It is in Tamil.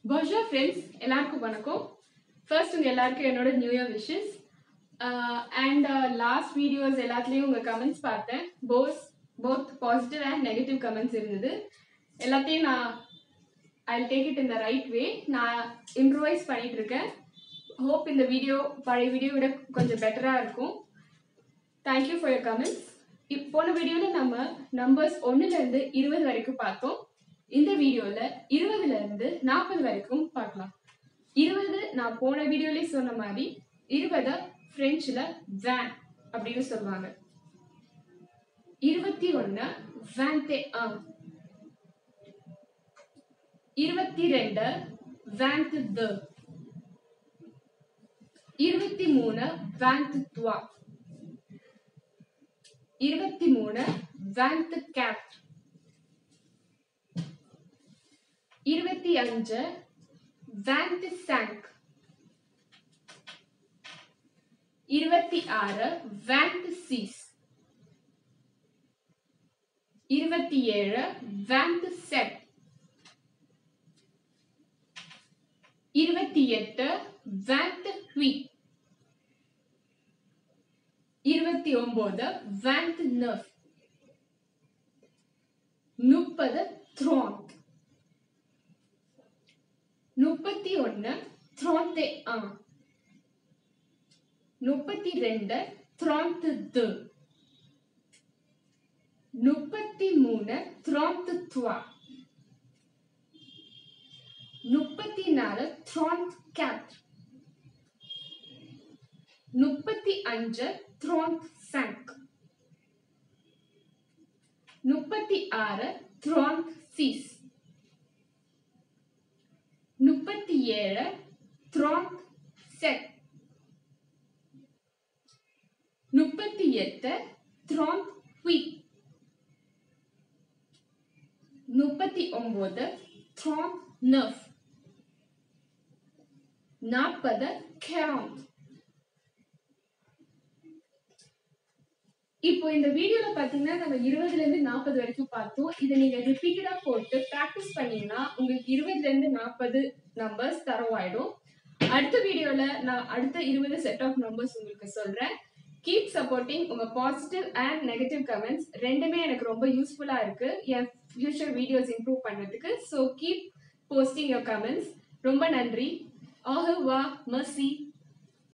பர்ஷா ஃப்ரெண்ட்ஸ் எல்லாருக்கும் வணக்கம் ஃபர்ஸ்ட் உங்கள் எல்லாருக்கும் என்னோட new year wishes and last videos எல்லாத்துலேயும் உங்கள் கமெண்ட்ஸ் பார்த்தேன் both both positive and negative comments இருந்தது எல்லாத்தையும் நான் I take it in the right way நான் இம்ப்ரூவைஸ் பண்ணிட்டு இருக்கேன் ஹோப் இந்த வீடியோ பழைய வீடியோ விட கொஞ்சம் பெட்டராக இருக்கும் தேங்க்யூ ஃபார் யர் கமெண்ட்ஸ் போன வீடியோவில் நம்ம நம்பர்ஸ் ஒன்றுலேருந்து இருபது வரைக்கும் பார்த்தோம் இந்த வீடியோவில் இருபதுலேருந்து நாற்பது வரைக்கும் பார்க்கலாம் இருபது நான் போன வீடியோலேயே சொன்ன மாதிரி இருபதை ஃப்ரெஞ்சில் வேன் அப்படின்னு சொல்லுவாங்க இருபத்தி ஒன்று வேன்தே ஆம் இருபத்தி ரெண்டு வேன்த் த இருபத்தி மூணு வேன்த் துவா இருபத்தி மூணு வேன்த் கேப் இருபத்தி அஞ்சு வேன்த் சாங்க் இருபத்தி ஆறு வேன்த் சீஸ் இருபத்தி ஏழு வேன்த் செட் இருபத்தி எட்டு வேன்த் ஹுய் இருபத்தி ஒன்பது வேன்த் நர்ஃப் முப்பது த்ரோண்ட் முப்பத்தி ஒன்னு த்ரோண்டே ஆ முப்பத்தி ரெண்டு த்ரோண்ட் து முப்பத்தி மூணு த்ரோண்ட் துவா முப்பத்தி நாலு த்ரோண்ட் கேட் முப்பத்தி அஞ்சு த்ரோண்ட் சாங்க் முப்பத்தி ஆறு த்ரோண்ட் சீஸ் முப்பத்தி ஏழு த்ரோண்ட் செட் முப்பத்தி எட்டு த்ரோண்ட் ஹுய் முப்பத்தி ஒன்பது த்ரோண்ட் நர்ஃப் நாற்பது கேரண்ட் இப்போ இந்த வீடியோல பாத்தீங்கன்னா நம்ம இருபதுல இருந்து நாற்பது வரைக்கும் பார்த்தோம் இதை நீங்க ரிப்பீட்டடா போட்டு பிராக்டிஸ் பண்ணீங்கன்னா உங்களுக்கு இருபதுல இருந்து நாற்பது நம்பர்ஸ் தரவாயிடும் அடுத்த வீடியோல நான் அடுத்த இருபது செட் ஆஃப் நம்பர்ஸ் உங்களுக்கு சொல்றேன் கீப் சப்போர்ட்டிங் உங்க பாசிட்டிவ் அண்ட் நெகட்டிவ் கமெண்ட்ஸ் ரெண்டுமே எனக்கு ரொம்ப யூஸ்ஃபுல்லா இருக்கு என் ஃபியூச்சர் வீடியோஸ் இம்ப்ரூவ் பண்றதுக்கு so keep posting your comments ரொம்ப நன்றி ஆஹு வா மர்சி